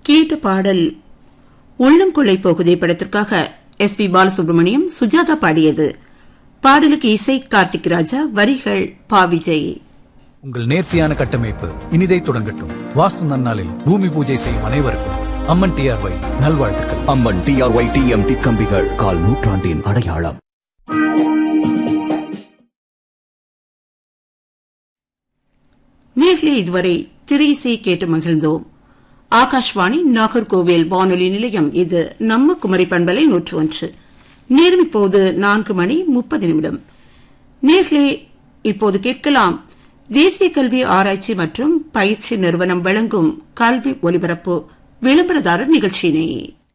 கேட்ட பாடல் உள்ளங்கொள்ளை போகுதே படத்திற்காக எஸ் பி பாலசுப்ரமணியம் சுஜாதா பாடியது பாடலுக்கு இசை கார்த்திக் ராஜா வரிகள் பா விஜய் உங்கள் நேர்த்தியான கட்டமைப்பு இனிதை தொடங்கட்டும் வாஸ்து நன்னாளில் பூமி பூஜை செய்யும் அனைவருக்கும் அம்மன் டிஆர்ஒய் நல்வாழ்த்துக்கள் அம்மன் டிஆர்ஒய் டிஎம்டி கம்பிகள் கால் நூற்றாண்டின் அடையாளம் நேர்களே இதுவரை திரையிசை கேட்டு மகிழ்ந்தோம் ஆகாஷ்வாணி நாகர்கோவில் வானொலி நிலையம் இது நம்ம குமரி பண்பலை நூற்று ஒன்று நேரம் இப்போது நான்கு மணி முப்பது நிமிடம் நேர்களே இப்போது கேட்கலாம் தேசிய கல்வி ஆராய்ச்சி மற்றும் பயிற்சி நிறுவனம் வழங்கும் கல்வி ஒலிபரப்பு விளம்பரதாரர் நிகழ்ச்சியினை